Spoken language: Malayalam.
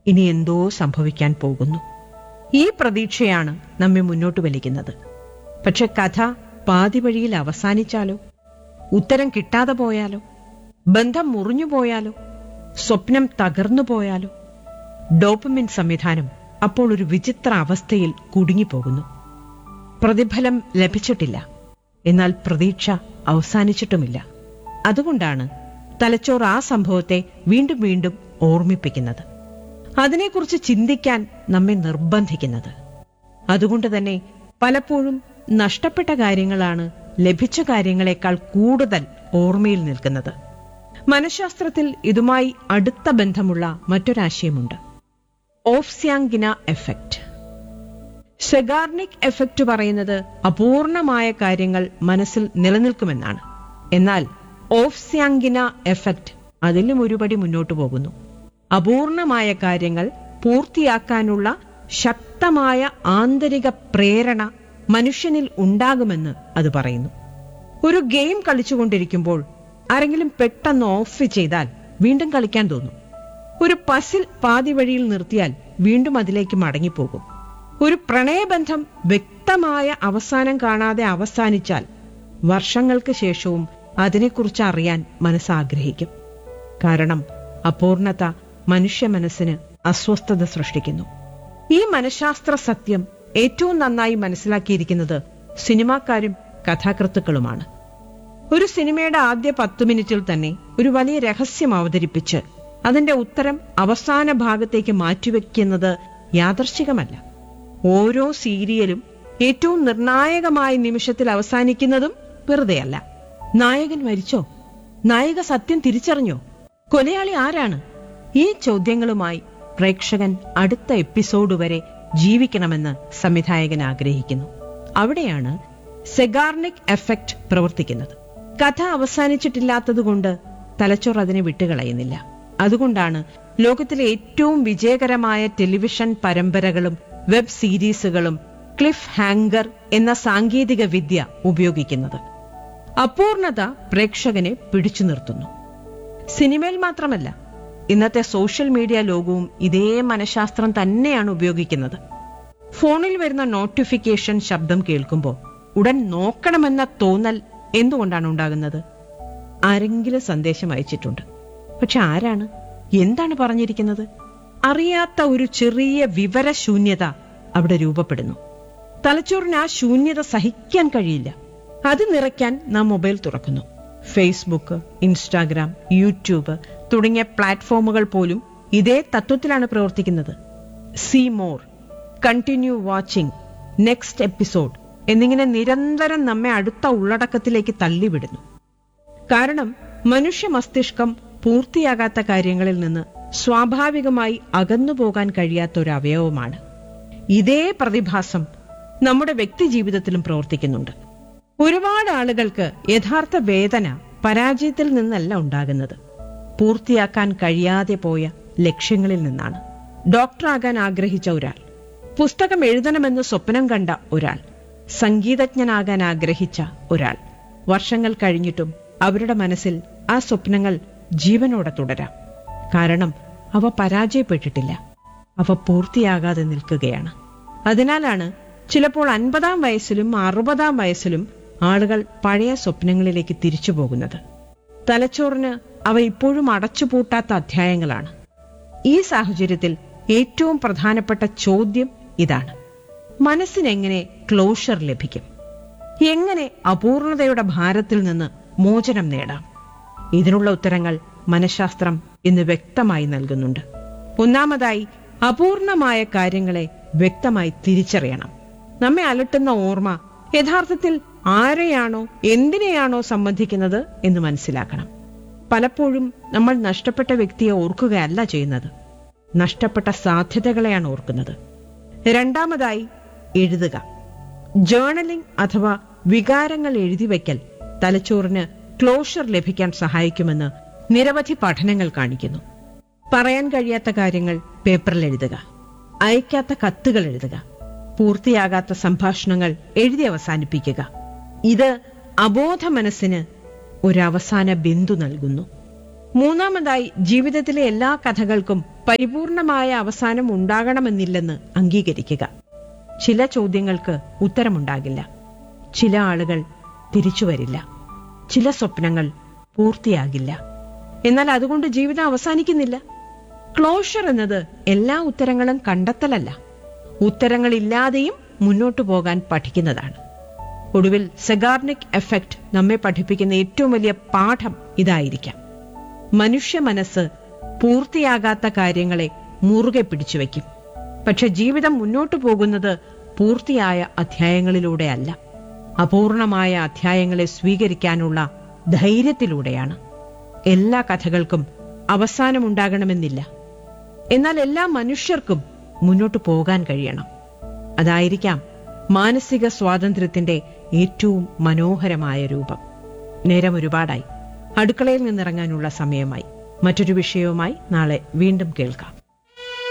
ഇനി എന്തോ സംഭവിക്കാൻ പോകുന്നു ഈ പ്രതീക്ഷയാണ് നമ്മെ മുന്നോട്ട് വലിക്കുന്നത് പക്ഷെ കഥ പാതി വഴിയിൽ അവസാനിച്ചാലോ ഉത്തരം കിട്ടാതെ പോയാലോ ബന്ധം മുറിഞ്ഞു പോയാലോ സ്വപ്നം തകർന്നു പോയാലോ ഡോപ്പമിൻ സംവിധാനം അപ്പോൾ ഒരു വിചിത്ര അവസ്ഥയിൽ കുടുങ്ങിപ്പോകുന്നു പ്രതിഫലം ലഭിച്ചിട്ടില്ല എന്നാൽ പ്രതീക്ഷ അവസാനിച്ചിട്ടുമില്ല അതുകൊണ്ടാണ് തലച്ചോർ ആ സംഭവത്തെ വീണ്ടും വീണ്ടും ഓർമ്മിപ്പിക്കുന്നത് അതിനെക്കുറിച്ച് ചിന്തിക്കാൻ നമ്മെ നിർബന്ധിക്കുന്നത് അതുകൊണ്ട് തന്നെ പലപ്പോഴും നഷ്ടപ്പെട്ട കാര്യങ്ങളാണ് ലഭിച്ച കാര്യങ്ങളെക്കാൾ കൂടുതൽ ഓർമ്മയിൽ നിൽക്കുന്നത് മനഃശാസ്ത്രത്തിൽ ഇതുമായി അടുത്ത ബന്ധമുള്ള മറ്റൊരാശയമുണ്ട് ഓഫ്സ്യാങ്കിന എഫക്റ്റ് സെഗാർണിക് എഫക്റ്റ് പറയുന്നത് അപൂർണമായ കാര്യങ്ങൾ മനസ്സിൽ നിലനിൽക്കുമെന്നാണ് എന്നാൽ ഓഫ്സ്യാങ്കിന എഫക്റ്റ് അതിലും ഒരുപടി മുന്നോട്ടു പോകുന്നു അപൂർണമായ കാര്യങ്ങൾ പൂർത്തിയാക്കാനുള്ള ശക്തമായ ആന്തരിക പ്രേരണ മനുഷ്യനിൽ ഉണ്ടാകുമെന്ന് അത് പറയുന്നു ഒരു ഗെയിം കളിച്ചുകൊണ്ടിരിക്കുമ്പോൾ ആരെങ്കിലും പെട്ടെന്ന് ഓഫ് ചെയ്താൽ വീണ്ടും കളിക്കാൻ തോന്നും ഒരു പസിൽ പാതി വഴിയിൽ നിർത്തിയാൽ വീണ്ടും അതിലേക്ക് മടങ്ങിപ്പോകും ഒരു പ്രണയബന്ധം വ്യക്തമായ അവസാനം കാണാതെ അവസാനിച്ചാൽ വർഷങ്ങൾക്ക് ശേഷവും അതിനെക്കുറിച്ച് അറിയാൻ മനസ്സാഗ്രഹിക്കും കാരണം അപൂർണത മനുഷ്യ മനസ്സിന് അസ്വസ്ഥത സൃഷ്ടിക്കുന്നു ഈ മനഃശാസ്ത്ര സത്യം ഏറ്റവും നന്നായി മനസ്സിലാക്കിയിരിക്കുന്നത് സിനിമാക്കാരും കഥാകൃത്തുക്കളുമാണ് ഒരു സിനിമയുടെ ആദ്യ പത്തു മിനിറ്റിൽ തന്നെ ഒരു വലിയ രഹസ്യം അവതരിപ്പിച്ച് അതിന്റെ ഉത്തരം അവസാന ഭാഗത്തേക്ക് മാറ്റിവെക്കുന്നത് യാദർശികമല്ല ഓരോ സീരിയലും ഏറ്റവും നിർണായകമായ നിമിഷത്തിൽ അവസാനിക്കുന്നതും വെറുതെയല്ല നായകൻ മരിച്ചോ നായിക സത്യം തിരിച്ചറിഞ്ഞോ കൊലയാളി ആരാണ് ഈ ചോദ്യങ്ങളുമായി പ്രേക്ഷകൻ അടുത്ത എപ്പിസോഡ് വരെ ജീവിക്കണമെന്ന് സംവിധായകൻ ആഗ്രഹിക്കുന്നു അവിടെയാണ് സെഗാർണിക് എഫക്റ്റ് പ്രവർത്തിക്കുന്നത് കഥ അവസാനിച്ചിട്ടില്ലാത്തതുകൊണ്ട് തലച്ചോർ അതിനെ വിട്ടുകളയുന്നില്ല അതുകൊണ്ടാണ് ലോകത്തിലെ ഏറ്റവും വിജയകരമായ ടെലിവിഷൻ പരമ്പരകളും വെബ് സീരീസുകളും ക്ലിഫ് ഹാങ്കർ എന്ന സാങ്കേതിക വിദ്യ ഉപയോഗിക്കുന്നത് അപൂർണത പ്രേക്ഷകനെ പിടിച്ചു നിർത്തുന്നു സിനിമയിൽ മാത്രമല്ല ഇന്നത്തെ സോഷ്യൽ മീഡിയ ലോകവും ഇതേ മനഃശാസ്ത്രം തന്നെയാണ് ഉപയോഗിക്കുന്നത് ഫോണിൽ വരുന്ന നോട്ടിഫിക്കേഷൻ ശബ്ദം കേൾക്കുമ്പോൾ ഉടൻ നോക്കണമെന്ന തോന്നൽ എന്തുകൊണ്ടാണ് ഉണ്ടാകുന്നത് ആരെങ്കിലും സന്ദേശം അയച്ചിട്ടുണ്ട് പക്ഷെ ആരാണ് എന്താണ് പറഞ്ഞിരിക്കുന്നത് അറിയാത്ത ഒരു ചെറിയ വിവരശൂന്യത അവിടെ രൂപപ്പെടുന്നു തലച്ചോറിന് ആ ശൂന്യത സഹിക്കാൻ കഴിയില്ല അത് നിറയ്ക്കാൻ നാം മൊബൈൽ തുറക്കുന്നു ഫേസ്ബുക്ക് ഇൻസ്റ്റാഗ്രാം യൂട്യൂബ് തുടങ്ങിയ പ്ലാറ്റ്ഫോമുകൾ പോലും ഇതേ തത്വത്തിലാണ് പ്രവർത്തിക്കുന്നത് see more continue watching next episode എന്നിങ്ങനെ നിരന്തരം നമ്മെ അടുത്ത ഉള്ളടക്കത്തിലേക്ക് തള്ളിവിടുന്നു കാരണം മനുഷ്യ മസ്തിഷ്കം പൂർത്തിയാകാത്ത കാര്യങ്ങളിൽ നിന്ന് സ്വാഭാവികമായി അകന്നു പോകാൻ കഴിയാത്ത ഒരു അവയവമാണ് ഇതേ പ്രതിഭാസം നമ്മുടെ വ്യക്തി ജീവിതത്തിലും പ്രവർത്തിക്കുന്നുണ്ട് ഒരുപാട് ആളുകൾക്ക് യഥാർത്ഥ വേദന പരാജയത്തിൽ നിന്നല്ല ഉണ്ടാകുന്നത് പൂർത്തിയാക്കാൻ കഴിയാതെ പോയ ലക്ഷ്യങ്ങളിൽ നിന്നാണ് ഡോക്ടറാകാൻ ആഗ്രഹിച്ച ഒരാൾ പുസ്തകം എഴുതണമെന്ന് സ്വപ്നം കണ്ട ഒരാൾ സംഗീതജ്ഞനാകാൻ ആഗ്രഹിച്ച ഒരാൾ വർഷങ്ങൾ കഴിഞ്ഞിട്ടും അവരുടെ മനസ്സിൽ ആ സ്വപ്നങ്ങൾ ജീവനോടെ തുടരാം കാരണം അവ പരാജയപ്പെട്ടിട്ടില്ല അവ പൂർത്തിയാകാതെ നിൽക്കുകയാണ് അതിനാലാണ് ചിലപ്പോൾ അൻപതാം വയസ്സിലും അറുപതാം വയസ്സിലും ആളുകൾ പഴയ സ്വപ്നങ്ങളിലേക്ക് തിരിച്ചു പോകുന്നത് തലച്ചോറിന് അവ ഇപ്പോഴും അടച്ചുപൂട്ടാത്ത അധ്യായങ്ങളാണ് ഈ സാഹചര്യത്തിൽ ഏറ്റവും പ്രധാനപ്പെട്ട ചോദ്യം ഇതാണ് മനസ്സിനെങ്ങനെ ക്ലോഷർ ലഭിക്കും എങ്ങനെ അപൂർണതയുടെ ഭാരത്തിൽ നിന്ന് മോചനം നേടാം ഇതിനുള്ള ഉത്തരങ്ങൾ മനഃശാസ്ത്രം ഇന്ന് വ്യക്തമായി നൽകുന്നുണ്ട് ഒന്നാമതായി അപൂർണമായ കാര്യങ്ങളെ വ്യക്തമായി തിരിച്ചറിയണം നമ്മെ അലട്ടുന്ന ഓർമ്മ യഥാർത്ഥത്തിൽ ആരെയാണോ എന്തിനെയാണോ സംബന്ധിക്കുന്നത് എന്ന് മനസ്സിലാക്കണം പലപ്പോഴും നമ്മൾ നഷ്ടപ്പെട്ട വ്യക്തിയെ ഓർക്കുകയല്ല ചെയ്യുന്നത് നഷ്ടപ്പെട്ട സാധ്യതകളെയാണ് ഓർക്കുന്നത് രണ്ടാമതായി എഴുതുക ജേർണലിംഗ് അഥവാ വികാരങ്ങൾ എഴുതിവെക്കൽ തലച്ചോറിന് ക്ലോഷർ ലഭിക്കാൻ സഹായിക്കുമെന്ന് നിരവധി പഠനങ്ങൾ കാണിക്കുന്നു പറയാൻ കഴിയാത്ത കാര്യങ്ങൾ പേപ്പറിൽ എഴുതുക അയക്കാത്ത കത്തുകൾ എഴുതുക പൂർത്തിയാകാത്ത സംഭാഷണങ്ങൾ എഴുതി അവസാനിപ്പിക്കുക ഇത് അബോധ മനസ്സിന് ഒരു അവസാന ബിന്ദു നൽകുന്നു മൂന്നാമതായി ജീവിതത്തിലെ എല്ലാ കഥകൾക്കും പരിപൂർണമായ അവസാനം ഉണ്ടാകണമെന്നില്ലെന്ന് അംഗീകരിക്കുക ചില ചോദ്യങ്ങൾക്ക് ഉത്തരമുണ്ടാകില്ല ചില ആളുകൾ തിരിച്ചു വരില്ല ചില സ്വപ്നങ്ങൾ പൂർത്തിയാകില്ല എന്നാൽ അതുകൊണ്ട് ജീവിതം അവസാനിക്കുന്നില്ല ക്ലോഷർ എന്നത് എല്ലാ ഉത്തരങ്ങളും കണ്ടെത്തലല്ല ഉത്തരങ്ങളില്ലാതെയും മുന്നോട്ടു പോകാൻ പഠിക്കുന്നതാണ് ഒടുവിൽ സെഗാർണിക് എഫക്റ്റ് നമ്മെ പഠിപ്പിക്കുന്ന ഏറ്റവും വലിയ പാഠം ഇതായിരിക്കാം മനുഷ്യ മനസ്സ് പൂർത്തിയാകാത്ത കാര്യങ്ങളെ മുറുകെ പിടിച്ചുവെക്കും പക്ഷെ ജീവിതം മുന്നോട്ടു പോകുന്നത് പൂർത്തിയായ അധ്യായങ്ങളിലൂടെയല്ല അപൂർണമായ അധ്യായങ്ങളെ സ്വീകരിക്കാനുള്ള ധൈര്യത്തിലൂടെയാണ് എല്ലാ കഥകൾക്കും അവസാനമുണ്ടാകണമെന്നില്ല എന്നാൽ എല്ലാ മനുഷ്യർക്കും മുന്നോട്ടു പോകാൻ കഴിയണം അതായിരിക്കാം മാനസിക സ്വാതന്ത്ര്യത്തിന്റെ ഏറ്റവും മനോഹരമായ രൂപം നേരം ഒരുപാടായി അടുക്കളയിൽ നിന്നിറങ്ങാനുള്ള സമയമായി മറ്റൊരു വിഷയവുമായി നാളെ വീണ്ടും കേൾക്കാം